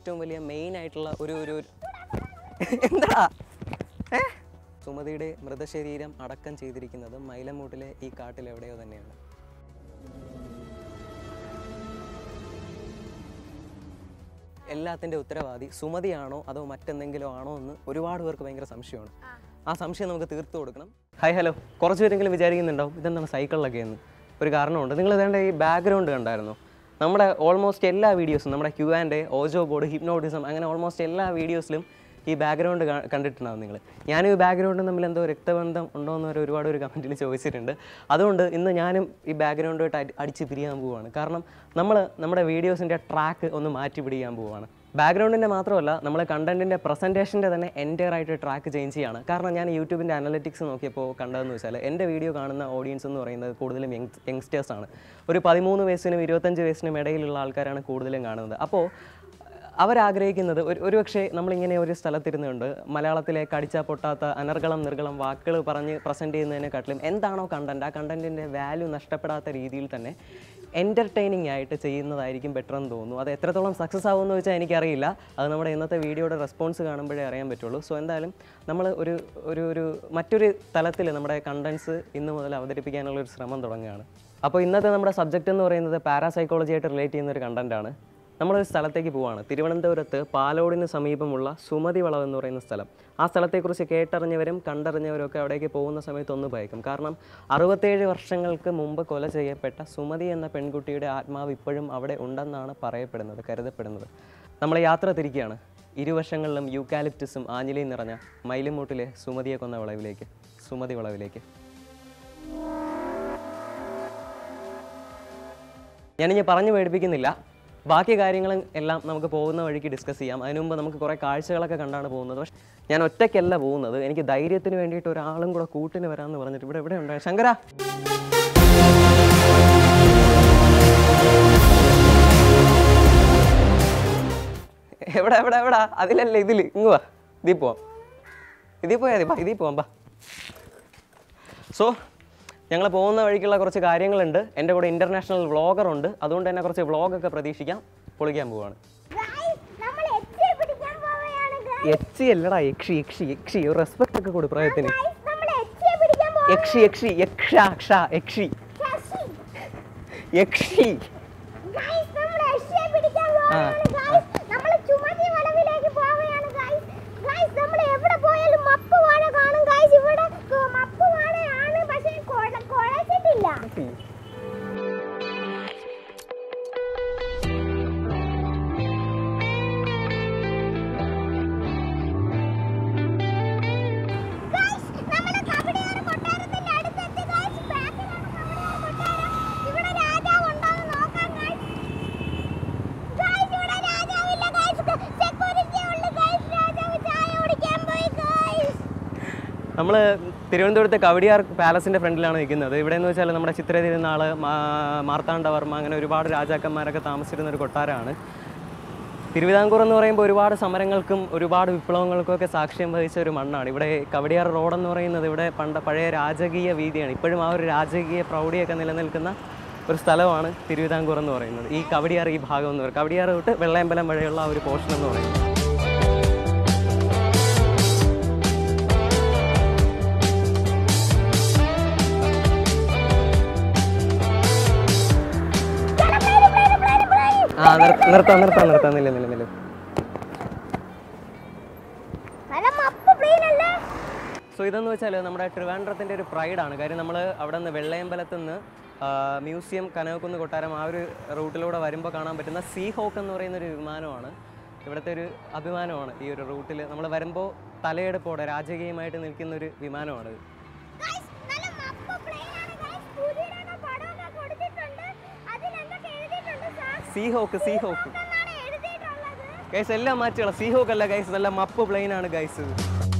ഏറ്റവും വലിയ മെയിൻ ആയിട്ടുള്ള ഒരു ഒരു ഒരു- എന്താ ഏ? സുമതിയുടെ മൃതശരീരം അടക്കം ചെയ്തിരിക്കുന്നത് മൈലമൂട്ടിലെ ഈ കാട്ടിൽ എവിടെയോ തന്നെയാണ് എല്ലാത്തിൻ്റെ ഉത്തരവാദി സുമതിയാണോ അതോ മറ്റെന്തെങ്കിലും ആണോ എന്ന് ഒരുപാട് പേർക്ക് ഭയങ്കര സംശയമാണ് ആ സംശയം നമുക്ക് തീർത്തു കൊടുക്കണം ഹായ് ഹലോ കുറച്ച് പേരെങ്കിലും വിചാരിക്കുന്നുണ്ടാവും ഇതെന്താണ് സൈക്കിളിലൊക്കെ എന്ന് ഒരു കാരണമുണ്ട് നിങ്ങൾ ഇതേണ്ട ഈ ബാക്ക്ഗ്രൗണ്ട് കണ്ടായിരുന്നോ നമ്മുടെ ഓൾമോസ്റ്റ് എല്ലാ വീഡിയോസും നമ്മുടെ Q and Ouija board hypnotism അങ്ങനെ ഓൾമോസ്റ്റ് എല്ലാ വീഡിയോസിലും ഈ ബാക്ക്ഗ്രൗണ്ട് കണ്ടിട്ടുണ്ടാവും നിങ്ങൾ ഞാനും ഈ ബാക്ക്ഗ്രൗണ്ടും തമ്മിൽ എന്തോ രക്തബന്ധം ഉണ്ടോ എന്ന് വരെ ഒരുപാട് ഒരു കമൻറ്റിൽ ചോദിച്ചിട്ടുണ്ട് അതുകൊണ്ട് ഇന്ന് ഞാനും ഈ ബാക്ക്ഗ്രൗണ്ടുമായിട്ട് അടി അടിച്ച് പിരിയാൻ പോവുകയാണ് കാരണം നമ്മൾ നമ്മുടെ വീഡിയോസിൻ്റെ ട്രാക്ക് ഒന്ന് മാറ്റി പിടിക്കാൻ പോവുകയാണ് ബാക്ക്ഗ്രൗണ്ടിൻ്റെ മാത്രമല്ല നമ്മൾ കണ്ടൻറ്റിൻ്റെ പ്രസൻറ്റേഷൻ്റെ തന്നെ എൻറ്റയർ ആയിട്ട് ട്രാക്ക് ചേഞ്ച് ചെയ്യാണ് കാരണം ഞാൻ യൂട്യൂബിൻ്റെ അനലറ്റിക്സ് നോക്കിയപ്പോൾ കണ്ടതെന്ന് വെച്ചാൽ എൻ്റെ വീഡിയോ കാണുന്ന ഓഡിയൻസ് എന്ന് പറയുന്നത് കൂടുതലും യങ് യങ്സ്റ്റേഴ്സാണ് ഒരു പതിമൂന്ന് വയസ്സിനും ഇരുപത്തഞ്ച് വയസ്സിനും ഇടയിലുള്ള ആൾക്കാരാണ് കൂടുതലും കാണുന്നത് അപ്പോൾ അവരാഗ്രഹിക്കുന്നത് ഒരു ഒരുപക്ഷെ നമ്മളിങ്ങനെ ഒരു സ്ഥലത്തിരുന്നുകൊണ്ട് മലയാളത്തിലെ കടിച്ചാ പൊട്ടാത്ത അനർഗളം നിർഗളം വാക്കുകൾ പറഞ്ഞ് പ്രസൻറ്റ് ചെയ്യുന്നതിനെക്കാട്ടിലും എന്താണോ കണ്ടൻറ്റ് ആ കണ്ടൻറ്റിൻ്റെ വാല്യൂ നഷ്ടപ്പെടാത്ത രീതിയിൽ തന്നെ എൻ്റർടൈനിങ് ആയിട്ട് ചെയ്യുന്നതായിരിക്കും ബെറ്റർ എന്ന് തോന്നുന്നു അത് എത്രത്തോളം സക്സസ് ആവുമെന്ന് വെച്ചാൽ എനിക്കറിയില്ല അത് നമ്മുടെ ഇന്നത്തെ വീഡിയോയുടെ റെസ്പോൺസ് കാണുമ്പോഴേ അറിയാൻ പറ്റുള്ളൂ സോ എന്തായാലും നമ്മൾ ഒരു ഒരു ഒരു മറ്റൊരു തലത്തിൽ നമ്മുടെ കണ്ടൻസ് ഇന്ന് മുതൽ അവതരിപ്പിക്കാനുള്ള ഒരു ശ്രമം തുടങ്ങുകയാണ് അപ്പോൾ ഇന്നത്തെ നമ്മുടെ സബ്ജക്റ്റ് എന്ന് പറയുന്നത് പാരാസൈക്കോളജി ആയിട്ട് റിലേറ്റ് ചെയ്യുന്ന ഒരു കണ്ടൻറ്റാണ് നമ്മളൊരു സ്ഥലത്തേക്ക് പോവാണ് തിരുവനന്തപുരത്ത് പാലോടിന് സമീപമുള്ള സുമതി വളവ് എന്ന് പറയുന്ന സ്ഥലം ആ സ്ഥലത്തെക്കുറിച്ച് കേട്ടറിഞ്ഞവരും കണ്ടറിഞ്ഞവരും ഒക്കെ അവിടേക്ക് പോകുന്ന സമയത്ത് ഒന്ന് ഭയക്കും കാരണം അറുപത്തേഴ് വർഷങ്ങൾക്ക് മുമ്പ് കൊല ചെയ്യപ്പെട്ട സുമതി എന്ന പെൺകുട്ടിയുടെ ആത്മാവ് ഇപ്പോഴും അവിടെ ഉണ്ടെന്നാണ് പറയപ്പെടുന്നത് കരുതപ്പെടുന്നത് നമ്മൾ യാത്ര തിരിക്കുകയാണ് ഇരുവശങ്ങളിലും യൂക്കാലിപ്റ്റസും ആഞ്ഞിലിയും നിറഞ്ഞ മയിലുമൂട്ടിലെ സുമതിയെ കൊന്ന വളവിലേക്ക് സുമതി വളവിലേക്ക് ഞാനിനി പറഞ്ഞു പേടിപ്പിക്കുന്നില്ല ബാക്കി കാര്യങ്ങളും എല്ലാം നമുക്ക് പോകുന്ന വഴിക്ക് ഡിസ്കസ് ചെയ്യാം അതിനു മുമ്പ് നമുക്ക് കുറേ കാഴ്ചകളൊക്കെ കണ്ടാണ് പോകുന്നത് പക്ഷെ ഞാൻ ഒറ്റയ്ക്കല്ല പോകുന്നത് എനിക്ക് ധൈര്യത്തിന് വേണ്ടിയിട്ട് ഒരാളും കൂടെ കൂട്ടിന് വരാമെന്ന് പറഞ്ഞിട്ട് ഇവിടെ എവിടെ ഉണ്ട് ശങ്കര എവിടെ എവിടെ എവിടാ അതിലല്ല ഇതിൽ ഇങ്ങ് വാ ഇതിൽ പോവാം ഇതിൽ പോയാൽ മതി ബാ ഇതിൽ പോവാം ബാ സോ ഞങ്ങൾ പോകുന്ന വഴിക്കുള്ള കുറച്ച് കാര്യങ്ങളുണ്ട് എൻ്റെ കൂടെ ഇൻ്റർനാഷണൽ വ്ളോഗർ ഉണ്ട് അതുകൊണ്ട് തന്നെ കുറച്ച് വ്ളോഗൊക്കെ പ്രതീക്ഷിക്കാം പൊളിക്കാൻ പോവാണ് Guys, നമ്മൾ എച്ചിയെ പിടിക്കാൻ പോവുകയാണ് guys. യക്ഷി അല്ലടാ യക്ഷി യക്ഷി യക്ഷി ഒരു റെസ്പെക്ട് ഒക്കെ കൊടു പ്രായത്തിന് Guys, നമ്മൾ എച്ചിയെ പിടിക്കാൻ പോവുകയാണ്. യക്ഷി യക്ഷി യക്ഷ ക്ഷ യക്ഷി ശശി. യക്ഷി Guys, നമ്മൾ എച്ചിയെ പിടിക്കാൻ പോവുകയാണ്, guys. നമ്മൾ ചുമതി വളവിലേക്ക് പോവുകയാണ്, guys. Guys, നമ്മൾ എവിടെ പോയാലും മപ്പ് വാഴ കാണും, guys. ഇവിടെ ക- മപ്പ് വാഴയാണ്, പക്ഷേ കുഴ- കുഴച്ചിട്ടില്ല. Guys, നമ്മള് കവടിയാറ് കൊട്ടാരത്തിന്റെ അടുത്തെത്തി, guys. ബാക്കിലാണ് കവടിയാറ് കൊട്ടാരം. ഇവിടെ രാജാവ് ഉണ്ടോന്ന് നോക്കാം, guys. Guys, ഇവിടെ രാജാവില്ല, guys. Security ഉള്ളു, guys. രാജാവ് ചായ കുടിക്കാൻ പോയി, guys. നമ്മൾ തിരുവനന്തപുരത്തെ കവടിയാർ പാലസിൻ്റെ ഫ്രണ്ടിലാണ് നിൽക്കുന്നത് ഇവിടെ എന്ന് വെച്ചാൽ നമ്മുടെ ചിത്ര തിരുനാൾ മാർത്താണ്ഡവർമ്മ അങ്ങനെ ഒരുപാട് രാജാക്കന്മാരൊക്കെ താമസിച്ചിരുന്ന ഒരു കൊട്ടാരമാണ് തിരുവിതാംകൂർ എന്ന് പറയുമ്പോൾ ഒരുപാട് സമരങ്ങൾക്കും ഒരുപാട് വിപ്ലവങ്ങൾക്കും ഒക്കെ സാക്ഷ്യം വഹിച്ച ഒരു മണ്ണാണ് ഇവിടെ കവടിയാർ റോഡ് എന്ന് പറയുന്നത് ഇവിടെ പണ്ട് പഴയ രാജകീയ വീതിയാണ് ഇപ്പോഴും ആ ഒരു രാജകീയ പ്രൗഢിയൊക്കെ നിലനിൽക്കുന്ന ഒരു സ്ഥലമാണ് തിരുവിതാംകൂർ എന്ന് പറയുന്നത് ഈ കവടിയാർ ഈ ഭാഗം എന്ന് പറയുന്നത് കവടിയാർ തൊട്ട് വെള്ളയമ്പലം വഴിയുള്ള ആ ഒരു പോർഷൻ എന്ന് പറയുന്നത് ചേട്ടാ, plane, plane, plane, plane. ആ നിർ- നിർത്താം നിർത്താം നിർത്താം നില്ല നില്ല നില്ല നല്ല മപ്പ് plane അല്ലേ? സോ ഇതെന്ന് വെച്ചാൽ നമ്മുടെ ട്രിവാൻഡ്രത്തിൻ്റെ ഒരു പ്രൈഡാണ് കാര്യം നമ്മൾ അവിടെ നിന്ന് വെള്ളയമ്പലത്ത് നിന്ന് മ്യൂസിയം കനകക്കുന്ന് കൊട്ടാരം ആ ഒരു റൂട്ടിലൂടെ വരുമ്പോൾ കാണാൻ പറ്റുന്ന സീ ഹോക്ക് എന്ന് പറയുന്ന ഒരു വിമാനമാണ് ഇവിടുത്തെ ഒരു അഭിമാനമാണ് ഈ ഒരു റൂട്ടിൽ നമ്മൾ വരുമ്പോൾ തലയെടുപ്പോടെ രാജകീയമായിട്ട് നിൽക്കുന്ന ഒരു വിമാനമാണിത് Guys, നല്ല മപ്പ് plane ആണ്, guys. പുലിയുടെയൊക്കെ പടമൊക്കെ കൊടുത്തിട്ടുണ്ട്. അതിലെന്തൊക്കെ എഴുതിയിട്ടുണ്ട്, സാക്ഷി സീ ഹോക്ക് സീ ഹോക്ക് എന്നാണ് എഴുതിയിട്ടുള്ളത്. ഗൈസ് എല്ലാം മാറ്റുകളാണ് സീ ഹോക്ക് അല്ല ഗൈസ് നല്ല മപ്പ് പ്ലെയിൻ ആണ് ഗൈസ് ഇത്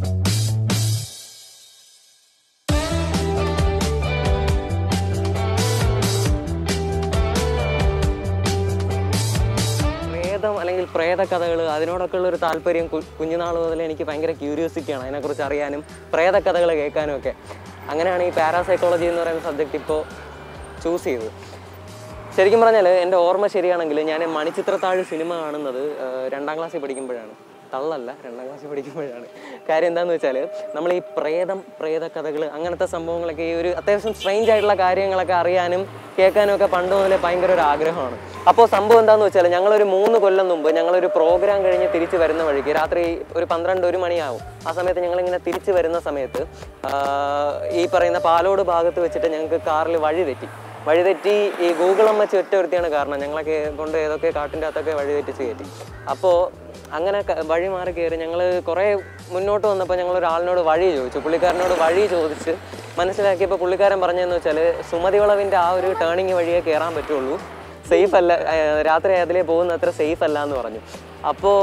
പ്രേതം അല്ലെങ്കിൽ പ്രേത കഥകൾ അതിനോടൊക്കെ ഉള്ള ഒരു താല്പര്യം കു- കുഞ്ഞുനാൾ മുതൽ എനിക്ക് ഭയങ്കര ക്യൂരിയോസിറ്റിയാണ് അതിനെക്കുറിച്ച് അറിയാനും പ്രേത കഥകൾ കേൾക്കാനും ഒക്കെ അങ്ങനെയാണ് ഈ പാരാസൈക്കോളജി എന്ന് പറയുന്ന സബ്ജക്റ്റ് ഇപ്പോൾ ചൂസ് ചെയ്തത് ശരിക്കും പറഞ്ഞാൽ എൻ്റെ ഓർമ്മ ശരിയാണെങ്കിൽ ഞാൻ മണിച്ചിത്രത്താഴ് സിനിമ കാണുന്നത് ആ, രണ്ടാം ക്ലാസ്സിൽ പഠിക്കുമ്പോഴാണ് തള്ളല്ല രണ്ടാം ക്ലാസ്സിൽ പഠിക്കുമ്പോഴാണ് കാര്യം എന്താണെന്ന് വെച്ചാൽ നമ്മൾ ഈ പ്രേതം പ്രേത കഥകൾ അങ്ങനത്തെ സംഭവങ്ങളൊക്കെ ഈ ഒരു അത്യാവശ്യം സ്ട്രെയിഞ്ച് ആയിട്ടുള്ള കാര്യങ്ങളൊക്കെ അറിയാനും കേൾക്കാനും ഒക്കെ പണ്ട് മുതലേ ഭയങ്കര ഒരു ആഗ്രഹമാണ് അപ്പോൾ സംഭവം എന്താണെന്ന് വെച്ചാൽ ഞങ്ങളൊരു മൂന്ന് കൊല്ലം മുമ്പ് ഞങ്ങളൊരു പ്രോഗ്രാം കഴിഞ്ഞ് തിരിച്ച് വരുന്ന വഴിക്ക് രാത്രി ഒരു പന്ത്രണ്ട് ഒരു മണിയാവും ആ സമയത്ത് ഞങ്ങളിങ്ങനെ തിരിച്ച് വരുന്ന സമയത്ത് ആ, ഈ പറയുന്ന പാലോട് ഭാഗത്ത് വെച്ചിട്ട് ഞങ്ങൾക്ക് കാറിൽ വഴി തെറ്റി വഴിതെറ്റി ഈ ഗൂഗിൾ അമ്മച്ചി ഒറ്റ ഒരുത്തിയാണ് കാരണം ഞങ്ങളൊക്കെ കൊണ്ട് ഏതൊക്കെ കാട്ടിൻ്റെ അകത്തൊക്കെ വഴി തെറ്റിച്ച് കയറ്റി അപ്പോൾ അങ്ങനെ ക- വഴി മാറി കയറി ഞങ്ങൾ കുറേ മുന്നോട്ട് വന്നപ്പോൾ ഞങ്ങൾ ഒരാളിനോട് വഴി ചോദിച്ചു പുള്ളിക്കാരനോട് വഴി ചോദിച്ച് മനസ്സിലാക്കിയപ്പോൾ പുള്ളിക്കാരൻ പറഞ്ഞതെന്ന് വെച്ചാൽ സുമതി വളവിൻ്റെ ആ ഒരു ടേണിങ് വഴിയേ കയറാൻ പറ്റുള്ളൂ സേഫ് അല്ല ഏർ രാത്രി അതിലേ പോകുന്ന അത്ര സേഫ് അല്ല എന്ന് പറഞ്ഞു അപ്പോൾ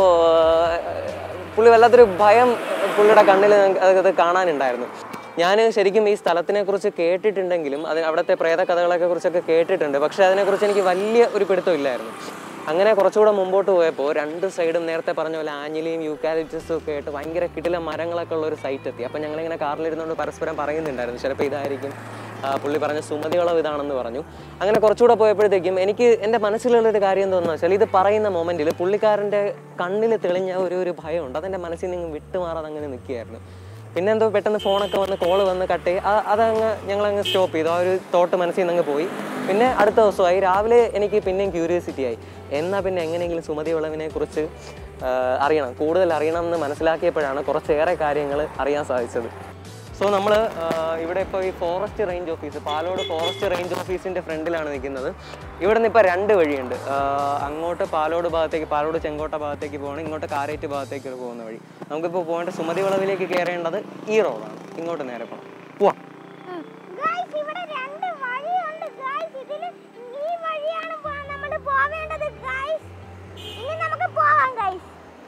പുള്ളി വല്ലാത്തൊരു ഭയം പുള്ളിയുടെ കണ്ണിൽ അത് കാണാനുണ്ടായിരുന്നു ഞാൻ ശരിക്കും ഈ സ്ഥലത്തിനെ കുറിച്ച് കേട്ടിട്ടുണ്ടെങ്കിലും അത് അവിടുത്തെ പ്രേത കഥകളൊക്കെ കുറിച്ചൊക്കെ കേട്ടിട്ടുണ്ട് പക്ഷേ അതിനെക്കുറിച്ച് എനിക്ക് വലിയ ഒരു പിടുത്തം ഇല്ലായിരുന്നു അങ്ങനെ കുറച്ചുകൂടെ മുമ്പോട്ട് പോയപ്പോൾ രണ്ട് സൈഡും നേരത്തെ പറഞ്ഞ പോലെ ആഞ്ഞിലിയും യൂക്കാലിറ്റസും ഒക്കെ ആയിട്ട് ഭയങ്കര കിടില മരങ്ങളൊക്കെ ഉള്ള ഒരു സൈറ്റ് എത്തി അപ്പോൾ ഞങ്ങളിങ്ങനെ കാറിലിരുന്നുകൊണ്ട് പരസ്പരം പറയുന്നുണ്ടായിരുന്നു ചിലപ്പോൾ ഇതായിരിക്കും ആ, പുള്ളി പറഞ്ഞ സുമതികളവ് ഇതാണെന്ന് പറഞ്ഞു അങ്ങനെ കുറച്ചുകൂടെ പോയപ്പോഴത്തേക്കും എനിക്ക് എൻ്റെ മനസ്സിലുള്ളൊരു കാര്യം എന്താണെന്ന് വെച്ചാൽ ഇത് പറയുന്ന മൊമെൻറ്റിൽ പുള്ളിക്കാരൻ്റെ കണ്ണിൽ തെളിഞ്ഞ ഒരു ഒരു ഭയമുണ്ട് അതെൻ്റെ മനസ്സിൽ നിന്ന് വിട്ടുമാറാതെ അങ്ങനെ നിൽക്കുകയായിരുന്നു പിന്നെ എന്തോ പെട്ടെന്ന് ഫോണൊക്കെ വന്ന് കോള് വന്ന് കട്ട് ചെയ്ത് ആ- അതങ്ങ് ഞങ്ങളങ്ങ് സ്റ്റോപ്പ് ചെയ്തു ആ ഒരു തോട്ട് മനസ്സിൽ നിന്ന് അങ്ങ് പോയി പിന്നെ അടുത്ത ദിവസമായി രാവിലെ എനിക്ക് പിന്നെയും ക്യൂരിയോസിറ്റി ആയി എന്നാൽ പിന്നെ എങ്ങനെയെങ്കിലും സുമതി വിളവിനെ കുറിച്ച് ആ, അറിയണം കൂടുതൽ അറിയണം എന്ന് മനസ്സിലാക്കിയപ്പോഴാണ് കുറച്ചേറെ കാര്യങ്ങൾ അറിയാൻ സാധിച്ചത് സോ നമ്മൾ ഇവിടെ ഇപ്പോൾ ഈ forest range office Palode forest range ഓഫീസിൻ്റെ ഫ്രണ്ടിലാണ് നിൽക്കുന്നത് ഇവിടെ നിന്ന് ഇപ്പോൾ രണ്ട് വഴിയുണ്ട് ആ, അങ്ങോട്ട് പാലോട് ഭാഗത്തേക്ക് പാലോട് ചെങ്കോട്ട ഭാഗത്തേക്ക് പോകണം ഇങ്ങോട്ട് കാരേറ്റ് ഭാഗത്തേക്ക് പോകുന്ന വഴി നമുക്കിപ്പോൾ പോകേണ്ട സുമതി വളവിലേക്ക് കയറേണ്ടത് ഈ റോഡാണ് ഇങ്ങോട്ട് നേരെ പോകണം പോവാം ഗായ്സ് ഇവിടെ രണ്ട് വഴിയുണ്ട് ഗായ്സ് ഇതിൽ ഈ വഴിയാണ് നമ്മൾ പോവേണ്ടത് ഗായ്സ് ഇനി നമുക്ക് പോവാം ഗായ്സ്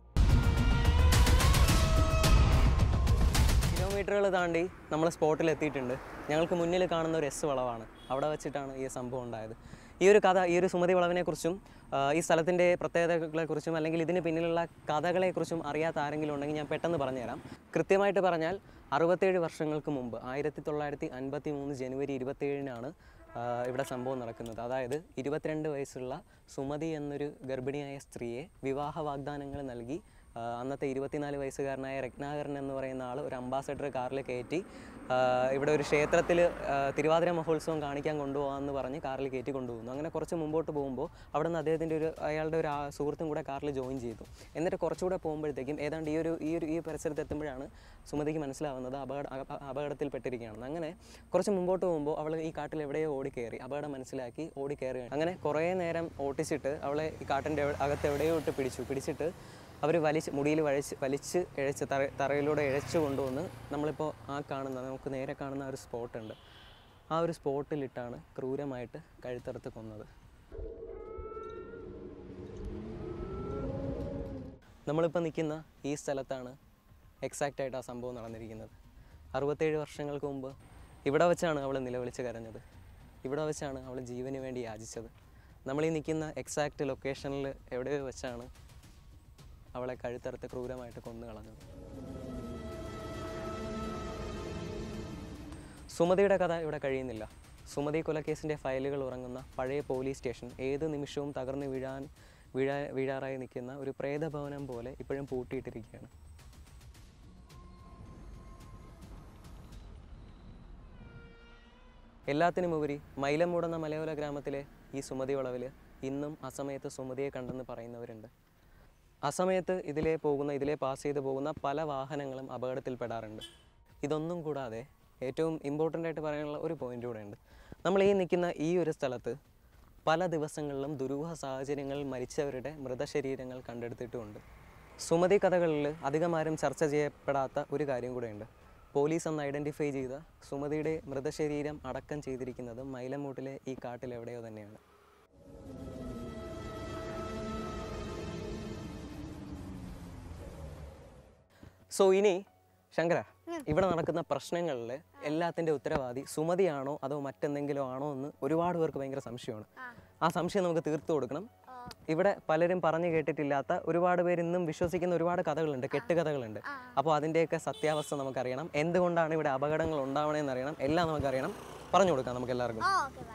കിലോമീറ്ററുകൾ താണ്ടി നമ്മൾ സ്പോട്ടിൽ എത്തിയിട്ടുണ്ട് ഞങ്ങൾക്ക് മുന്നിൽ കാണുന്ന ഒരു എസ് വളവാണ് അവിടെ വെച്ചിട്ടാണ് ഈ സംഭവം ഉണ്ടായത് ഈ ഒരു കഥ ഈ ഒരു സുമതി വളവിനെക്കുറിച്ചും ആ, ഈ സ്ഥലത്തിൻ്റെ പ്രത്യേകതകളെക്കുറിച്ചും അല്ലെങ്കിൽ ഇതിന് പിന്നിലുള്ള കഥകളെക്കുറിച്ചും അറിയാത്ത ആരെങ്കിലും ഉണ്ടെങ്കിൽ ഞാൻ പെട്ടെന്ന് പറഞ്ഞുതരാം കൃത്യമായിട്ട് പറഞ്ഞാൽ അറുപത്തേഴ് വർഷങ്ങൾക്ക് മുമ്പ് ആയിരത്തി തൊള്ളായിരത്തി അൻപത്തി മൂന്ന് ജനുവരി ഇരുപത്തേഴിനാണ് ഇവിടെ സംഭവം നടക്കുന്നത് അതായത് ഇരുപത്തിരണ്ട് വയസ്സുള്ള സുമതി എന്നൊരു ഗർഭിണിയായ സ്ത്രീയെ വിവാഹ വാഗ്ദാനങ്ങൾ നൽകി ആ, അന്നത്തെ ഇരുപത്തിനാല് വയസ്സുകാരനായ രത്നാകരൻ എന്ന് പറയുന്ന ആൾ ഒരു അംബാസഡർ കാറിൽ കയറ്റി ആ, ഇവിടെ ഒരു ക്ഷേത്രത്തിൽ തിരുവാതിര മഹോത്സവം കാണിക്കാൻ കൊണ്ടുപോകാമെന്ന് പറഞ്ഞ് കാറിൽ കയറ്റി കൊണ്ടുപോകുന്നു അങ്ങനെ കുറച്ച് മുമ്പോട്ട് പോകുമ്പോൾ അവിടെ നിന്ന് അദ്ദേഹത്തിൻ്റെ ഒരു അയാളുടെ ഒരു ആ- സുഹൃത്തും കൂടെ കാറിൽ ജോയിൻ ചെയ്തു എന്നിട്ട് കുറച്ചുകൂടെ പോകുമ്പോഴത്തേക്കും ഏതാണ്ട് ഈ ഒരു ഈ ഒരു ഈ പരിസരത്ത് എത്തുമ്പോഴാണ് സുമതിക്ക് മനസ്സിലാവുന്നത് അപകട അപ- അപകടത്തിൽപ്പെട്ടിരിക്കുകയാണെന്ന് അങ്ങനെ കുറച്ച് മുമ്പോട്ട് പോകുമ്പോൾ അവൾ ഈ കാട്ടിൽ എവിടെയോ ഓടിക്കയറി അപകടം മനസ്സിലാക്കി ഓടിക്കയറുകയാണ് അങ്ങനെ കുറേ നേരം ഓട്ടിച്ചിട്ട് അവളെ ഈ കാട്ടിൻ്റെ അകത്ത് എവിടെയോ ഇട്ട് പിടിച്ചു പിടിച്ചിട്ട് അവർ വലിച്ച് മുടിയിൽ വലിച്ച് വലിച്ച് ഇഴച്ച് തറ തറയിലൂടെ ഇഴച്ചു കൊണ്ടുവന്ന് നമ്മളിപ്പോൾ ആ കാണുന്ന നമുക്ക് നേരെ കാണുന്ന ആ ഒരു സ്പോട്ടുണ്ട് ആ ഒരു സ്പോട്ടിലിട്ടാണ് ക്രൂരമായിട്ട് കഴുത്തറുത്ത് കൊന്നത് നമ്മളിപ്പോൾ നിൽക്കുന്ന ഈ സ്ഥലത്താണ് എക്സാക്റ്റ് ആയിട്ട് ആ സംഭവം നടന്നിരിക്കുന്നത് അറുപത്തേഴ് വർഷങ്ങൾക്ക് മുമ്പ് ഇവിടെ വെച്ചാണ് അവൾ നിലവിളിച്ച് കരഞ്ഞത് ഇവിടെ വെച്ചാണ് അവൾ ജീവന് വേണ്ടി യാചിച്ചത് നമ്മൾ ഈ നിൽക്കുന്ന എക്സാക്റ്റ് ലൊക്കേഷനിൽ എവിടെയോ വെച്ചാണ് അവളെ കഴുത്തറുത്ത് ക്രൂരമായിട്ട് കൊന്നു കളഞ്ഞത് സുമതിയുടെ കഥ ഇവിടെ കഴിയുന്നില്ല സുമതി കൊലക്കേസിൻ്റെ ഫയലുകൾ ഉറങ്ങുന്ന പഴയ പോലീസ് സ്റ്റേഷൻ ഏത് നിമിഷവും തകർന്നു വീഴാൻ വീഴാ വീഴാറായി നിൽക്കുന്ന ഒരു പ്രേതഭവനം പോലെ ഇപ്പോഴും പൂട്ടിയിട്ടിരിക്കുകയാണ് എല്ലാത്തിനുമുപരി മൈലമൂടുന്ന മലയോര ഗ്രാമത്തിലെ ഈ സുമതി വളവിൽ ഇന്നും അസമയത്ത് സുമതിയെ കണ്ടെന്ന് പറയുന്നവരുണ്ട് അസമയത്ത് ഇതിലേ പോകുന്ന ഇതിലേ പാസ് ചെയ്ത് പോകുന്ന പല വാഹനങ്ങളും അപകടത്തിൽപ്പെടാറുണ്ട് ഇതൊന്നും കൂടാതെ ഏറ്റവും ഇമ്പോർട്ടൻ്റ് ആയിട്ട് പറയാനുള്ള ഒരു പോയിന്റ് കൂടെ ഉണ്ട് നമ്മൾ ഈ നിൽക്കുന്ന ഈ ഒരു സ്ഥലത്ത് പല ദിവസങ്ങളിലും ദുരൂഹ സാഹചര്യങ്ങളിൽ മരിച്ചവരുടെ മൃതശരീരങ്ങൾ കണ്ടെടുത്തിട്ടുമുണ്ട് സുമതി കഥകളിൽ അധികമാരും ചർച്ച ചെയ്യപ്പെടാത്ത ഒരു കാര്യം കൂടെയുണ്ട് പോലീസ് അന്ന് ഐഡൻറ്റിഫൈ ചെയ്ത സുമതിയുടെ മൃതശരീരം അടക്കം ചെയ്തിരിക്കുന്നത് മൈലമൂട്ടിലെ ഈ കാട്ടിൽ എവിടെയോ തന്നെയാണ് സോ ഇനി ശങ്കര ഇവിടെ നടക്കുന്ന പ്രശ്നങ്ങളിൽ എല്ലാത്തിൻ്റെ ഉത്തരവാദി സുമതിയാണോ അതോ മറ്റെന്തെങ്കിലും ആണോ എന്ന് ഒരുപാട് പേർക്ക് ഭയങ്കര സംശയമാണ് ആ സംശയം നമുക്ക് തീർത്തു കൊടുക്കണം ഇവിടെ പലരും പറഞ്ഞു കേട്ടിട്ടില്ലാത്ത ഒരുപാട് പേര് ഇന്നും വിശ്വസിക്കുന്ന ഒരുപാട് കഥകളുണ്ട് കെട്ടുകഥകളുണ്ട് അപ്പോൾ അതിൻ്റെയൊക്കെ സത്യാവസ്ഥ നമുക്കറിയണം എന്തുകൊണ്ടാണ് ഇവിടെ അപകടങ്ങൾ ഉണ്ടാവണേന്ന് അറിയണം എല്ലാം നമുക്കറിയണം പറഞ്ഞു കൊടുക്കാം നമുക്ക് എല്ലാവർക്കും ഓ ഓക്കെ പറയാം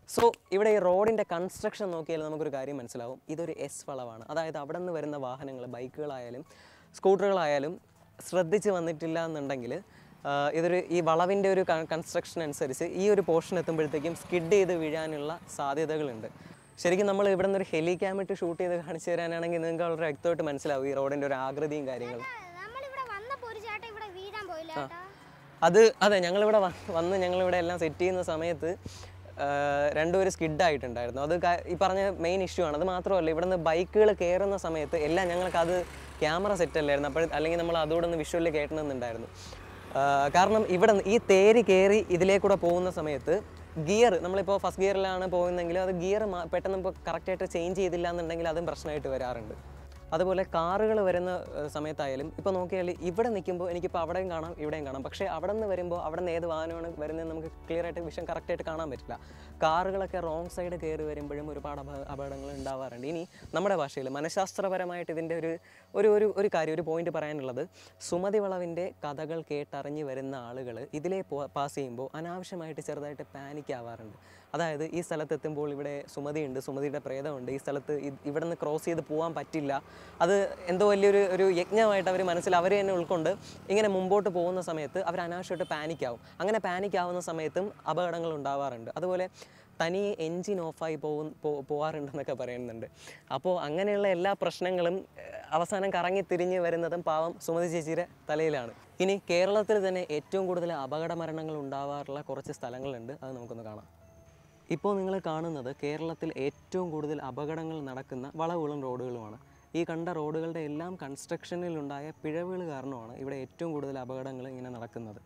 സോ ഇവിടെ ഈ റോഡിൻ്റെ കൺസ്ട്രക്ഷൻ നോക്കിയാൽ നമുക്കൊരു കാര്യം മനസ്സിലാവും ഇതൊരു എസ് വളവാണ് അതായത് അവിടെ നിന്ന് വരുന്ന വാഹനങ്ങൾ ബൈക്കുകളായാലും സ്കൂട്ടറുകളായാലും ശ്രദ്ധിച്ച് വന്നിട്ടില്ല എന്നുണ്ടെങ്കിൽ ആ, ഇതൊരു ഈ വളവിൻ്റെ ഒരു കൺസ്ട്രക്ഷൻ അനുസരിച്ച് ഈ ഒരു പോർഷൻ എത്തുമ്പോഴത്തേക്കും സ്കിഡ് ചെയ്ത് വീഴാനുള്ള സാധ്യതകളുണ്ട് ശരിക്കും നമ്മൾ ഇവിടെ നിന്ന് ഒരു ഹെലിക്യാം ഇട്ട് ഷൂട്ട് ചെയ്ത് കാണിച്ചു തരാനാണെങ്കിൽ നിങ്ങൾക്ക് വളരെ വ്യക്തമായിട്ട് മനസ്സിലാവും ഈ റോഡിൻ്റെ ഒരു ആകൃതിയും കാര്യങ്ങളും നമ്മളിവിടെ വന്നപ്പോ ഒരു ചേട്ടൻ ഇവിടെ വീഴാൻ പോയില്ല കേട്ടോ അത് അതെ ഞങ്ങളിവിടെ വ- വന്ന് ഞങ്ങളിവിടെ എല്ലാം സെറ്റ് ചെയ്യുന്ന സമയത്ത് ആ, രണ്ടുപേരും സ്കിഡ് ആയിട്ടുണ്ടായിരുന്നു അത് ക- ഈ പറഞ്ഞ മെയിൻ ഇഷ്യൂ ആണ് അത് മാത്രമല്ല ഇവിടെ നിന്ന് ബൈക്കുകൾ കയറുന്ന സമയത്ത് എല്ലാം ഞങ്ങൾക്ക് അത് ക്യാമറ സെറ്റ് അല്ലായിരുന്നു അപ്പോൾ അല്ലെങ്കിൽ നമ്മൾ അതുകൂടെ ഒന്ന് വിഷ്വലിൽ കേട്ടണമെന്നുണ്ടായിരുന്നു ആ, കാരണം ഇവിടെ നിന്ന് ഈ തേര് കയറി ഇതിലേക്കൂടെ പോകുന്ന സമയത്ത് ഗിയർ നമ്മളിപ്പോൾ ഫസ്റ്റ് ഗിയറിലാണ് പോകുന്നതെങ്കിൽ അത് ഗിയർ പെട്ടെന്ന് ഇപ്പോൾ കറക്റ്റായിട്ട് ചേഞ്ച് ചെയ്തില്ല എന്നുണ്ടെങ്കിൽ അതും പ്രശ്നമായിട്ട് വരാറുണ്ട് അതുപോലെ കാറുകൾ വരുന്ന ഏഹ്, സമയത്തായാലും ഇപ്പോൾ നോക്കിയാൽ ഇവിടെ നിൽക്കുമ്പോൾ എനിക്കിപ്പോൾ അവിടെയും കാണാം ഇവിടെയും കാണാം പക്ഷേ അവിടെ നിന്ന് വരുമ്പോൾ അവിടെ നിന്ന് ഏത് വാഹനമാണ് വരുന്നത് നമുക്ക് ക്ലിയർ ആയിട്ട് വിഷം കറക്റ്റായിട്ട് കാണാൻ പറ്റില്ല കാറുകളൊക്കെ റോങ് സൈഡ് കയറി വരുമ്പോഴും ഒരുപാട് അപ അപകടങ്ങൾ ഉണ്ടാവാറുണ്ട് ഇനി നമ്മുടെ ഭാഷയിൽ മനഃശാസ്ത്രപരമായിട്ട് ഇതിൻ്റെ ഒരു ഒരു ഒരു ഒരു കാര്യം ഒരു പോയിന്റ് പറയാനുള്ളത് സുമതി വളവിൻ്റെ കഥകൾ കേട്ടറിഞ്ഞ് വരുന്ന ആളുകൾ ഇതിലേ പാസ് ചെയ്യുമ്പോൾ അനാവശ്യമായിട്ട് ചെറുതായിട്ട് പാനിക് ആവാറുണ്ട് അതായത് ഈ സ്ഥലത്ത് എത്തുമ്പോൾ ഇവിടെ സുമതിയുണ്ട് സുമതിയുടെ പ്രേതമുണ്ട് ഈ സ്ഥലത്ത് ഇ- ഇവിടെ നിന്ന് ക്രോസ് ചെയ്ത് പോകാൻ പറ്റില്ല അത് എന്തോ വലിയൊരു ഒരു യജ്ഞമായിട്ട് അവർ മനസ്സിൽ അവർ തന്നെ ഉൾക്കൊണ്ട് ഇങ്ങനെ മുമ്പോട്ട് പോകുന്ന സമയത്ത് അവർ അനാവശ്യമായിട്ട് പാനിക് ആവും അങ്ങനെ പാനിക് ആവുന്ന സമയത്തും അപകടങ്ങൾ ഉണ്ടാവാറുണ്ട് അതുപോലെ തനിയെ എൻജിൻ ഓഫായി പോകും പോ- പോവാറുണ്ടെന്നൊക്കെ പറയുന്നുണ്ട് അപ്പോൾ അങ്ങനെയുള്ള എല്ലാ പ്രശ്നങ്ങളും ഏഹ്, അവസാനം കറങ്ങി തിരിഞ്ഞ് വരുന്നതും പാവം സുമതി ചേച്ചിയുടെ തലയിലാണ് ഇനി കേരളത്തിൽ തന്നെ ഏറ്റവും കൂടുതൽ അപകട മരണങ്ങൾ ഉണ്ടാവാറുള്ള കുറച്ച് സ്ഥലങ്ങളുണ്ട് അത് നമുക്കൊന്ന് കാണാം ഇപ്പോൾ നിങ്ങൾ കാണുന്നത് കേരളത്തിൽ ഏറ്റവും കൂടുതൽ അപകടങ്ങൾ നടക്കുന്ന വളവുകളും റോഡുകളുമാണ് ഈ കണ്ട റോഡുകളുടെ എല്ലാം കൺസ്ട്രക്ഷനിലുണ്ടായ പിഴവുകൾ കാരണമാണ് ഇവിടെ ഏറ്റവും കൂടുതൽ അപകടങ്ങൾ ഇങ്ങനെ നടക്കുന്നത്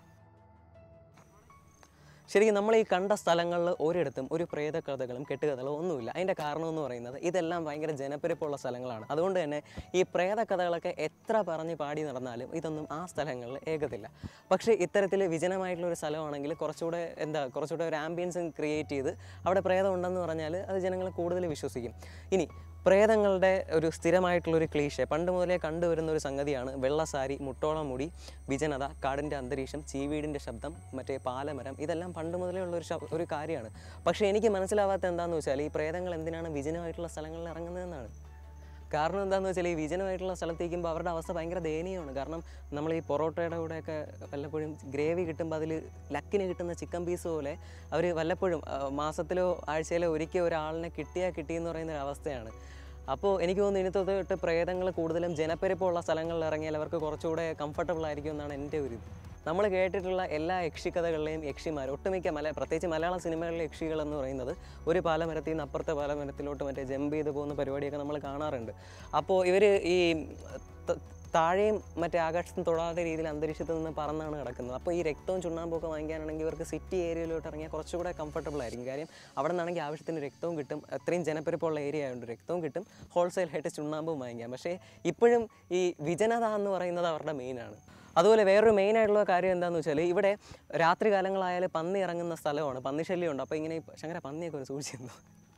ശരിക്കും നമ്മൾ ഈ കണ്ട സ്ഥലങ്ങളിൽ ഒരിടത്തും ഒരു പ്രേതകഥകളും കെട്ടുകഥകളും ഒന്നുമില്ല അതിൻ്റെ കാരണം എന്ന് പറയുന്നത് ഇതെല്ലാം ഭയങ്കര ജനപ്പെരുപ്പമുള്ള സ്ഥലങ്ങളാണ് അതുകൊണ്ട് തന്നെ ഈ പ്രേതകഥകളൊക്കെ എത്ര പറഞ്ഞ് പാടി നടന്നാലും ഇതൊന്നും ആ സ്ഥലങ്ങളിൽ ഏകത്തില്ല പക്ഷേ ഇത്തരത്തിൽ വിജനമായിട്ടുള്ള ഒരു സ്ഥലമാണെങ്കിൽ കുറച്ചുകൂടെ എന്താ കുറച്ചുകൂടെ ഒരു ആംബിയൻസ് ക്രിയേറ്റ് ചെയ്ത് അവിടെ പ്രേതം ഉണ്ടെന്ന് പറഞ്ഞാൽ അത് ജനങ്ങൾ കൂടുതൽ വിശ്വസിക്കും ഇനി പ്രേതങ്ങളുടെ ഒരു സ്ഥിരമായിട്ടുള്ളൊരു ക്ലീശ പണ്ട് മുതലേ കണ്ടുവരുന്ന ഒരു സംഗതിയാണ് വെള്ളസാരി മുട്ടോളം മുടി വിജനത കാടിൻ്റെ അന്തരീക്ഷം ചീവീടിൻ്റെ ശബ്ദം മറ്റേ പാലമരം ഇതെല്ലാം പണ്ട് മുതലേ ഉള്ള ഒരു ശബ്- ഒരു കാര്യമാണ് പക്ഷേ എനിക്ക് മനസ്സിലാവാത്ത എന്താണെന്ന് വെച്ചാൽ ഈ പ്രേതങ്ങൾ എന്തിനാണ് വിജനമായിട്ടുള്ള സ്ഥലങ്ങളിൽ ഇറങ്ങുന്നതെന്നാണ് കാരണം എന്താണെന്ന് വെച്ചാൽ ഈ വിജനമായിട്ടുള്ള സ്ഥലത്തേക്കുമ്പോൾ അവരുടെ അവസ്ഥ ഭയങ്കര ദയനീയമാണ് കാരണം നമ്മൾ ഈ പൊറോട്ടയുടെ കൂടെയൊക്കെ വല്ലപ്പോഴും ഗ്രേവി കിട്ടുമ്പോൾ അതിൽ ലക്കിന് കിട്ടുന്ന ചിക്കൻ പീസ് പോലെ അവർ വല്ലപ്പോഴും ആ, മാസത്തിലോ ആഴ്ചയിലോ ഒരിക്കൽ ഒരാളിനെ കിട്ടിയാൽ കിട്ടിയെന്ന് പറയുന്ന ഒരു അവസ്ഥയാണ് അപ്പോൾ എനിക്ക് തോന്നുന്നു ഇനി തൊട്ട് പ്രേതങ്ങൾ കൂടുതലും ജനപ്പെരുപ്പമുള്ള സ്ഥലങ്ങളിൽ ഇറങ്ങിയാൽ അവർക്ക് കുറച്ചുകൂടെ കംഫർട്ടബിൾ ആയിരിക്കും എന്നാണ് എൻ്റെ ഒരു ഇത് നമ്മൾ കേട്ടിട്ടുള്ള എല്ലാ യക്ഷിക്കഥകളിലെയും യക്ഷിമാർ ഒട്ടുമിക്ക മല പ്രത്യേകിച്ച് മലയാള സിനിമകളിലെ യക്ഷികൾ എന്ന് പറയുന്നത് ഒരു പാലമരത്തിൽ നിന്ന് അപ്പുറത്തെ പാലമരത്തിലോട്ട് മറ്റേ ജമ്പ് ചെയ്ത് പോകുന്ന പരിപാടിയൊക്കെ നമ്മൾ കാണാറുണ്ട് അപ്പോൾ ഇവർ ഈ ത- താഴെയും മറ്റേ ആകാശത്തും തൊടാത്ത രീതിയിൽ അന്തരീക്ഷത്തിൽ നിന്ന് പറന്നാണ് കിടക്കുന്നത് അപ്പോൾ ഈ രക്തവും ചുണ്ണാമ്പൊക്കെ വാങ്ങിക്കാനാണെങ്കിൽ ഇവർക്ക് സിറ്റി ഏരിയയിലോട്ട് ഇറങ്ങിയാൽ കുറച്ചുകൂടെ കംഫർട്ടബിൾ ആയിരിക്കും കാര്യം അവിടെ നിന്നാണെങ്കിൽ ആവശ്യത്തിന് രക്തവും കിട്ടും അത്രയും ജനപ്പെരുപ്പമുള്ള ഏരിയ ആയതുകൊണ്ട് രക്തവും കിട്ടും ഹോൾസെയിലായിട്ട് ചുണ്ണാമ്പും വാങ്ങിക്കാം പക്ഷേ ഇപ്പോഴും ഈ വിജനത എന്ന് പറയുന്നത് അവരുടെ മെയിനാണ് അതുപോലെ വേറൊരു മെയിൻ ആയിട്ടുള്ള കാര്യം എന്താണെന്ന് വെച്ചാൽ ഇവിടെ രാത്രി കാലങ്ങളായാലും പന്നി ഇറങ്ങുന്ന സ്ഥലമാണ് പന്നി ശല്യമുണ്ട് അപ്പോൾ ഇങ്ങനെ ഈ ശങ്കര പന്നിയൊക്കെ ഒന്ന് സൂക്ഷിച്ചിരുന്നു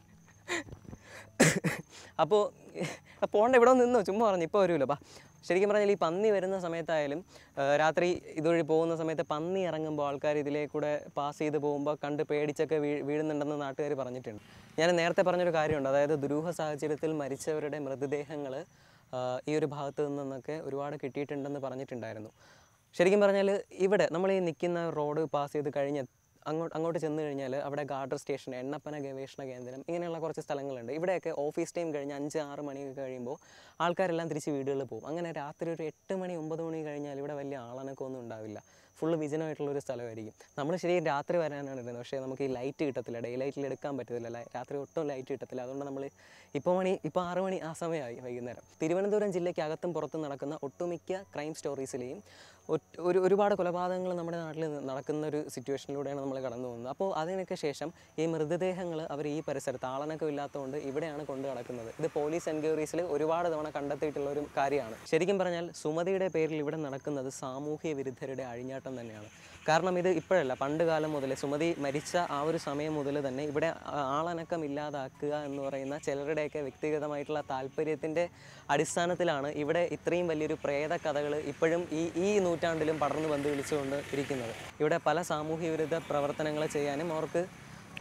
അപ്പോൾ പോണ്ട ഇവിടെ നിന്നോ ചുമ്മാ പറഞ്ഞു ഇപ്പോൾ വരുമല്ലോ അപ്പം ശരിക്കും പറഞ്ഞാൽ ഈ പന്നി വരുന്ന സമയത്തായാലും ആ, രാത്രി ഇതുവഴി പോകുന്ന സമയത്ത് പന്നി ഇറങ്ങുമ്പോൾ ആൾക്കാർ ഇതിലേ കൂടെ പാസ് ചെയ്ത് പോകുമ്പോൾ കണ്ട് പേടിച്ചൊക്കെ വീ വീഴുന്നുണ്ടെന്ന് നാട്ടുകാർ പറഞ്ഞിട്ടുണ്ട് ഞാൻ നേരത്തെ പറഞ്ഞൊരു കാര്യമുണ്ട് അതായത് ദുരൂഹ സാഹചര്യത്തിൽ മരിച്ചവരുടെ മൃതദേഹങ്ങൾ ഈ ഒരു ഭാഗത്ത് നിന്നൊക്കെ ഒരുപാട് കിട്ടിയിട്ടുണ്ടെന്ന് പറഞ്ഞിട്ടുണ്ടായിരുന്നു ശരിക്കും പറഞ്ഞാൽ ഇവിടെ നമ്മൾ ഈ നിൽക്കുന്ന റോഡ് പാസ് ചെയ്ത് കഴിഞ്ഞ് അങ്ങോട്ട് അങ്ങോട്ട് ചെന്ന് കഴിഞ്ഞാൽ അവിടെ ഗാർഡർ സ്റ്റേഷൻ എണ്ണപ്പന ഗവേഷണ കേന്ദ്രം ഇങ്ങനെയുള്ള കുറച്ച് സ്ഥലങ്ങളുണ്ട് ഇവിടെയൊക്കെ ഓഫീസ് ടൈം കഴിഞ്ഞ് അഞ്ച് ആറ് മണിയൊക്കെ കഴിയുമ്പോൾ ആൾക്കാരെല്ലാം തിരിച്ച് വീടുകളിൽ പോകും അങ്ങനെ രാത്രി ഒരു എട്ട് മണി ഒമ്പത് മണി കഴിഞ്ഞാൽ ഇവിടെ വലിയ ആളനക്കൊന്നും ഉണ്ടാവില്ല ഫുള്ള് വിജനമായിട്ടുള്ള ഒരു സ്ഥലമായിരിക്കും നമ്മൾ ശരിക്കും രാത്രി വരാനാണ് ഇരുന്നത് പക്ഷേ നമുക്ക് ഈ ലൈറ്റ് കിട്ടത്തില്ല ഡേ ലൈറ്റിൽ എടുക്കാൻ പറ്റത്തില്ല ലൈ- രാത്രി ഒട്ടും ലൈറ്റ് കിട്ടത്തില്ല അതുകൊണ്ട് നമ്മൾ ഇപ്പോൾ മണി ഇപ്പോൾ ആറ് മണി ആ സമയമായി വൈകുന്നേരം തിരുവനന്തപുരം ജില്ലയ്ക്ക് അകത്തും പുറത്തും നടക്കുന്ന ഒട്ടുമിക്ക ക്രൈം സ്റ്റോറീസിലെയും ഒറ്റ്- ഒരു ഒരുപാട് കൊലപാതകങ്ങൾ നമ്മുടെ നാട്ടിൽ നടക്കുന്ന ഒരു സിറ്റുവേഷനിലൂടെയാണ് നമ്മൾ കടന്നു പോകുന്നത് അപ്പോൾ അതിനൊക്കെ ശേഷം ഈ മൃതദേഹങ്ങൾ അവർ ഈ പരിസരത്ത് ആളനക്കം ഇല്ലാത്തതുകൊണ്ട് ഇവിടെയാണ് കൊണ്ട് നടക്കുന്നത് ഇത് പോലീസ് എൻക്വയറീസിൽ ഒരുപാട് തവണ കണ്ടെത്തിയിട്ടുള്ള ഒരു കാര്യമാണ് ശരിക്കും പറഞ്ഞാൽ സുമതിയുടെ പേരിൽ ഇവിടെ നടക്കുന്നത് സാമൂഹ്യ വിരുദ്ധരുടെ അഴിഞ്ഞാട്ടം തന്നെയാണ് കാരണം ഇത് ഇപ്പോഴല്ല പണ്ട് കാലം മുതലേ സുമതി മരിച്ച ആ ഒരു സമയം മുതൽ തന്നെ ഇവിടെ ആ- ആളനക്കം ഇല്ലാതാക്കുക എന്ന് പറയുന്ന ചിലരുടെയൊക്കെ വ്യക്തിഗതമായിട്ടുള്ള താല്പര്യത്തിൻ്റെ അടിസ്ഥാനത്തിലാണ് ഇവിടെ ഇത്രയും വലിയൊരു പ്രേത കഥകൾ ഇപ്പോഴും ഈ ഈ നൂറ്റാണ്ടിലും പടർന്നു ബന്ധു വിളിച്ചുകൊണ്ട് ഇരിക്കുന്നത് ഇവിടെ പല സാമൂഹ്യ വിരുദ്ധ പ്രവർത്തനങ്ങൾ ചെയ്യാനും അവർക്ക്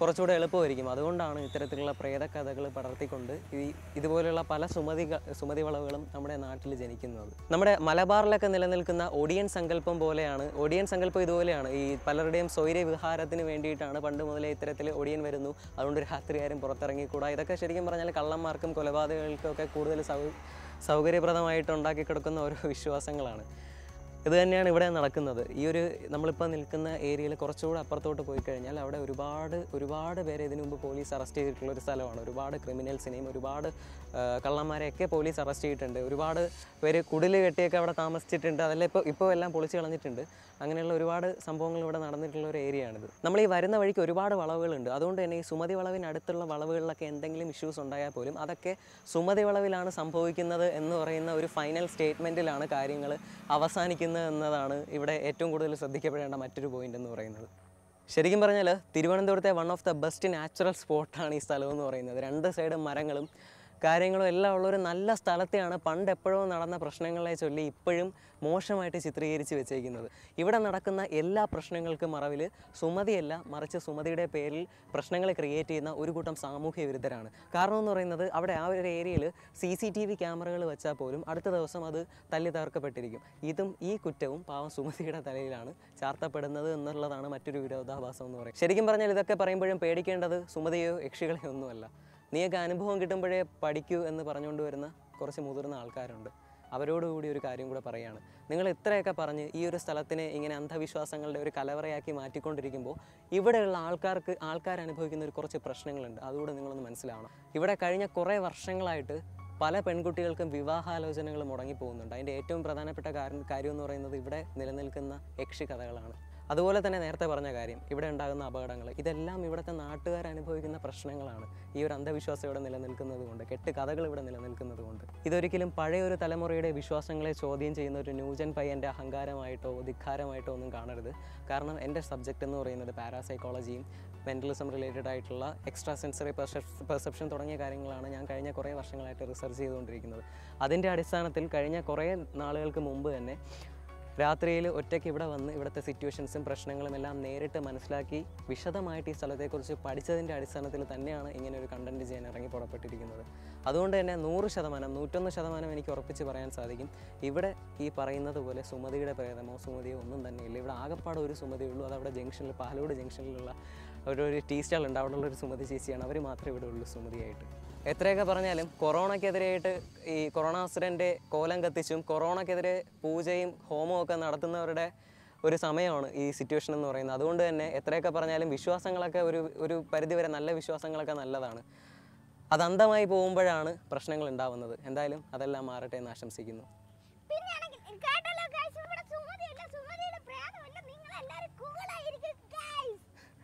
കുറച്ചുകൂടെ എളുപ്പമായിരിക്കും അതുകൊണ്ടാണ് ഇത്തരത്തിലുള്ള പ്രേതകഥകൾ പടർത്തിക്കൊണ്ട് ഈ ഇതുപോലെയുള്ള പല സുമതി സുമതി വളവുകളും നമ്മുടെ നാട്ടിൽ ജനിക്കുന്നത് നമ്മുടെ മലബാറിലൊക്കെ നിലനിൽക്കുന്ന ഒടിയൻ സങ്കല്പം പോലെയാണ് ഒടിയൻ സങ്കല്പം ഇതുപോലെയാണ് ഈ പലരുടെയും സ്വൈര്യ വിഹാരത്തിന് വേണ്ടിയിട്ടാണ് പണ്ട് മുതലേ ഇത്തരത്തിൽ ഒടിയൻ വരുന്നു അതുകൊണ്ട് രാത്രി ആരും പുറത്തിറങ്ങിക്കൂടാ ഇതൊക്കെ ശരിക്കും പറഞ്ഞാൽ കള്ളന്മാർക്കും കൊലപാതകങ്ങൾക്കും ഒക്കെ കൂടുതൽ സൗ സൗകര്യപ്രദമായിട്ട് ഉണ്ടാക്കി കിടക്കുന്ന ഓരോ വിശ്വാസങ്ങളാണ് ഇത് തന്നെയാണ് ഇവിടെ നടക്കുന്നത് ഈ ഒരു നമ്മളിപ്പോൾ നിൽക്കുന്ന ഏരിയയിൽ കുറച്ചുകൂടെ അപ്പുറത്തോട്ട് പോയി കഴിഞ്ഞാൽ അവിടെ ഒരുപാട് ഒരുപാട് പേരെ ഇതിനു മുമ്പ് പോലീസ് അറസ്റ്റ് ചെയ്തിട്ടുള്ള ഒരു സ്ഥലമാണ് ഒരുപാട് ക്രിമിനൽസിനെയും ഒരുപാട് ആ, കള്ളന്മാരെയൊക്കെ പോലീസ് അറസ്റ്റ് ചെയ്തിട്ടുണ്ട് ഒരുപാട് പേര് കുടിൽ കെട്ടിയൊക്കെ അവിടെ താമസിച്ചിട്ടുണ്ട് അതെല്ലാം ഇപ്പോൾ ഇപ്പോൾ എല്ലാം പൊളിച്ച് കളഞ്ഞിട്ടുണ്ട് അങ്ങനെയുള്ള ഒരുപാട് സംഭവങ്ങൾ ഇവിടെ നടന്നിട്ടുള്ള ഒരു ഏരിയയാണിത് നമ്മൾ ഈ വരുന്ന വഴിക്ക് ഒരുപാട് വളവുകളുണ്ട് അതുകൊണ്ട് തന്നെ ഈ സുമതി വളവിനടുത്തുള്ള വളവുകളിലൊക്കെ എന്തെങ്കിലും ഇഷ്യൂസ് ഉണ്ടായാൽ പോലും അതൊക്കെ സുമതി വളവിലാണ് സംഭവിക്കുന്നത് എന്ന് പറയുന്ന ഒരു ഫൈനൽ സ്റ്റേറ്റ്മെൻറ്റിലാണ് കാര്യങ്ങൾ അവസാനിക്കുന്നത് എന്നതാണ് ഇവിടെ ഏറ്റവും കൂടുതൽ ശ്രദ്ധിക്കപ്പെടേണ്ട മറ്റൊരു പോയിന്റ് എന്ന് പറയുന്നത് ശരിക്കും പറഞ്ഞാൽ തിരുവനന്തപുരത്തെ one of the best natural സ്പോട്ടാണ് ഈ സ്ഥലം എന്ന് പറയുന്നത് രണ്ട് സൈഡും മരങ്ങളും കാര്യങ്ങളും എല്ലാം ഉള്ള ഒരു നല്ല സ്ഥലത്തെയാണ് പണ്ട് എപ്പോഴോ നടന്ന പ്രശ്നങ്ങളെ ചൊല്ലി ഇപ്പോഴും മോശമായിട്ട് ചിത്രീകരിച്ച് വെച്ചേക്കുന്നത് ഇവിടെ നടക്കുന്ന എല്ലാ പ്രശ്നങ്ങൾക്കും മറവിൽ സുമതിയല്ല മറിച്ച് സുമതിയുടെ പേരിൽ പ്രശ്നങ്ങൾ ക്രിയേറ്റ് ചെയ്യുന്ന ഒരു കൂട്ടം സാമൂഹ്യ വിരുദ്ധരാണ് കാരണം എന്ന് പറയുന്നത് അവിടെ ആ ഒരു ഏരിയയിൽ സി സി ടി വി ക്യാമറകൾ വെച്ചാൽ പോലും അടുത്ത ദിവസം അത് തല്ലി തകർക്കപ്പെട്ടിരിക്കും ഇതും ഈ കുറ്റവും പാവം സുമതിയുടെ തലയിലാണ് ചാർത്തപ്പെടുന്നത് എന്നുള്ളതാണ് മറ്റൊരു വിരോധാഭാസം എന്ന് പറയുന്നത് ശരിക്കും പറഞ്ഞാൽ ഇതൊക്കെ പറയുമ്പോഴും പേടിക്കേണ്ടത് സുമതിയോ യക്ഷികളെയോ ഒന്നുമല്ല നീയൊക്കെ അനുഭവം കിട്ടുമ്പോഴേ പഠിക്കൂ എന്ന് പറഞ്ഞുകൊണ്ട് വരുന്ന കുറച്ച് മുതിർന്ന ആൾക്കാരുണ്ട് അവരോടുകൂടി ഒരു കാര്യം കൂടെ പറയുകയാണ് നിങ്ങൾ ഇത്രയൊക്കെ പറഞ്ഞ് ഈ ഒരു സ്ഥലത്തിനെ ഇങ്ങനെ അന്ധവിശ്വാസങ്ങളുടെ ഒരു കലവറയാക്കി മാറ്റിക്കൊണ്ടിരിക്കുമ്പോൾ ഇവിടെയുള്ള ആൾക്കാർക്ക് ആൾക്കാർ അനുഭവിക്കുന്ന ഒരു കുറച്ച് പ്രശ്നങ്ങളുണ്ട് അതുകൂടെ നിങ്ങളൊന്ന് മനസ്സിലാവണം ഇവിടെ കഴിഞ്ഞ കുറേ വർഷങ്ങളായിട്ട് പല പെൺകുട്ടികൾക്കും വിവാഹാലോചനകൾ മുടങ്ങിപ്പോകുന്നുണ്ട് അതിൻ്റെ ഏറ്റവും പ്രധാനപ്പെട്ട കാര്യം കാര്യം എന്ന് പറയുന്നത് ഇവിടെ നിലനിൽക്കുന്ന യക്ഷി കഥകളാണ് അതുപോലെ തന്നെ നേരത്തെ പറഞ്ഞ കാര്യം ഇവിടെ ഉണ്ടാകുന്ന അപകടങ്ങൾ ഇതെല്ലാം ഇവിടുത്തെ നാട്ടുകാർ അനുഭവിക്കുന്ന പ്രശ്നങ്ങളാണ് ഈ ഒരു അന്ധവിശ്വാസം ഇവിടെ നിലനിൽക്കുന്നത് കൊണ്ട് കെട്ട് കഥകൾ ഇവിടെ നിലനിൽക്കുന്നത് കൊണ്ട് ഇതൊരിക്കലും പഴയ ഒരു തലമുറയുടെ വിശ്വാസങ്ങളെ ചോദ്യം ചെയ്യുന്ന ഒരു ന്യൂജൻ പയ്യൻ്റെ അഹങ്കാരമായിട്ടോ ധിക്കാരമായിട്ടോ ഒന്നും കാണരുത് കാരണം എൻ്റെ സബ്ജക്റ്റ് എന്ന് പറയുന്നത് പാരാസൈക്കോളജിയും മെൻ്റലിസം റിലേറ്റഡ് ആയിട്ടുള്ള എക്സ്ട്രാ സെൻസറി പെർസെപ്ഷൻ തുടങ്ങിയ കാര്യങ്ങളാണ് ഞാൻ കഴിഞ്ഞ കുറേ വർഷങ്ങളായിട്ട് റിസർച്ച് ചെയ്തുകൊണ്ടിരിക്കുന്നത് അതിൻ്റെ അടിസ്ഥാനത്തിൽ കഴിഞ്ഞ കുറേ നാളുകൾക്ക് മുമ്പ് തന്നെ രാത്രിയിൽ ഒറ്റയ്ക്ക് ഇവിടെ വന്ന് ഇവിടുത്തെ സിറ്റുവേഷൻസും പ്രശ്നങ്ങളും എല്ലാം നേരിട്ട് മനസ്സിലാക്കി വിശദമായിട്ട് ഈ സ്ഥലത്തെക്കുറിച്ച് പഠിച്ചതിൻ്റെ അടിസ്ഥാനത്തിൽ തന്നെയാണ് ഇങ്ങനെ ഒരു കണ്ടൻറ്റ് ചെയ്യാൻ ഇറങ്ങി പുറപ്പെട്ടിരിക്കുന്നത് അതുകൊണ്ട് തന്നെ നൂറ് ശതമാനം നൂറ്റൊന്ന് ശതമാനം എനിക്ക് ഉറപ്പിച്ച് പറയാൻ സാധിക്കും ഇവിടെ ഈ പറയുന്നത് പോലെ സുമതിയുടെ പ്രേതമോ സുമതിയോ ഒന്നും തന്നെ ഇല്ല ഇവിടെ ആകപ്പാടെ ഒരു സുമതിയുള്ളൂ അത് അവിടെ ജംഗ്ഷനിൽ പാലോട് ജംഗ്ഷനിലുള്ള ഒരു ഒരു ടീ സ്റ്റാൾ ഉണ്ട് അവിടെ ഉള്ള ഒരു സുമതി ചേച്ചിയാണ് അവർ മാത്രമേ ഇവിടെ ഉള്ളൂ സുമതിയായിട്ട് എത്രയൊക്കെ പറഞ്ഞാലും കൊറോണയ്ക്കെതിരെയായിട്ട് ഈ കൊറോണാസുരൻ്റെ കോലം കത്തിച്ചും കൊറോണയ്ക്കെതിരെ പൂജയും ഹോമവും ഒക്കെ നടത്തുന്നവരുടെ ഒരു സമയമാണ് ഈ സിറ്റുവേഷൻ എന്ന് പറയുന്നത് അതുകൊണ്ട് തന്നെ എത്രയൊക്കെ പറഞ്ഞാലും വിശ്വാസങ്ങളൊക്കെ ഒരു ഒരു പരിധിവരെ നല്ല വിശ്വാസങ്ങളൊക്കെ നല്ലതാണ് അത് അന്ധമായി പോകുമ്പോഴാണ് പ്രശ്നങ്ങൾ ഉണ്ടാവുന്നത് എന്തായാലും അതെല്ലാം മാറട്ടെ എന്ന് ആശംസിക്കുന്നു പിന്നെ ആണെങ്കിൽ കേട്ടല്ലോ ഗൈസ് ഇവിടെ സുമതിയല്ല സുമതിയുടെ പ്രേതമല്ല നിങ്ങൾ എല്ലാവരും കൂളായിരിക്കും ഗൈസ്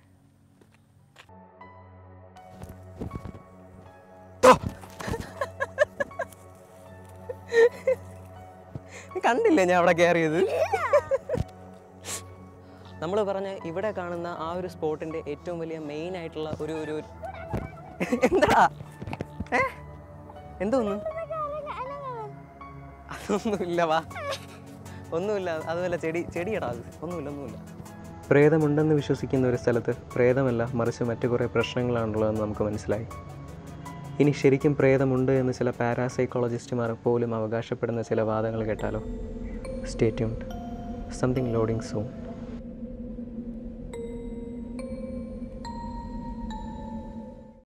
കണ്ടില്ലേ ഞാൻ അവിടെ കയറിയത് നമ്മൾ പറഞ്ഞ ഇവിടെ കാണുന്ന ആ ഒരു സ്പോട്ടിന്റെ ഏറ്റവും വലിയ മെയിൻ ആയിട്ടുള്ള ഒരു ഒരു ഒരു- എന്താ ഏ എന്തോന്നു അതൊന്നുമില്ല വാ ഒന്നുമില്ല അതുമല്ല ചെടി ചെടിയടാ അത് ഒന്നുമില്ല ഒന്നുമില്ല പ്രേതമുണ്ടെന്ന് വിശ്വസിക്കുന്ന ഒരു സ്ഥലത്ത് പ്രേതമല്ല മറിച്ച് മറ്റു കുറേ പ്രശ്നങ്ങളാണുള്ളതെന്ന് നമുക്ക് മനസ്സിലായി ഇനി ശരിക്കും പ്രേതമുണ്ട് എന്ന് ചില പാരാസൈക്കോളജിസ്റ്റുമാർ പോലും അവകാശപ്പെടുന്ന ചില വാദങ്ങൾ കേട്ടാലോ സ്റ്റേറ്റ്യൂണ്ട് സംതിങ് ലോഡിംഗ് സൂൺ